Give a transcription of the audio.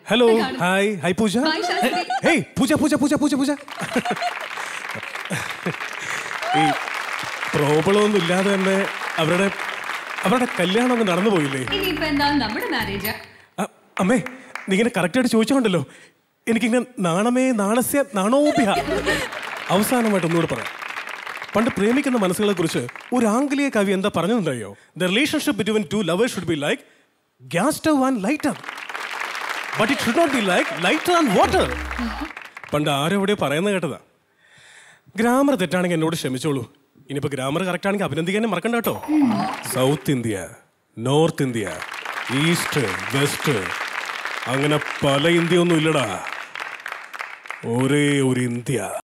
Hello hi hi Pooja Bye, Shastri. Hey Pooja Pooja Pooja Pooja Pooja ഈ problem ഒന്നും ഇല്ലാതെ തന്നെ അവരുടെ അവരുടെ കല്യാണം ഒന്ന് നടന്നു പോയില്ലേ ഇനിയിപ്പോ എന്താ നമ്മുടെ മാരേജ് അ- അമ്മേ നീ ഇങ്ങനെ കറക്റ്റായിട്ട് ചോദിച്ചോണ്ടല്ലോ എനിക്കിങ്ങനെ നാണമേ നാണസ്യ നാണോഭ്യ അവസാനമായിട്ട് ഒന്നുകൂടെ പറയാം പണ്ട് പ്രേമിക്കുന്ന മനസ്സുകളെ കുറിച്ച് ഒരു ആംഗലേയ കവി എന്താ പറഞ്ഞിട്ടുണ്ടായോ the relationship between two lovers should be like gas stove and lighter but it should not be like lighter and water പണ്ട് ആരെവിടെ പറയുന്നത് കേട്ടതാ ഗ്രാമർ തെറ്റാണെങ്കിൽ എന്നോട് ക്ഷമിച്ചോളൂ ഇനിയിപ്പോ ഗ്രാമർ കറക്റ്റ് ആണെങ്കിൽ അഭിനന്ദിക്കാനും മറക്കണ്ട കേട്ടോ south India north India east west അങ്ങനെ പല ഇന്ത്യ ഒന്നും ഇല്ലടാ ഒരേ ഒരു ഇന്ത്യ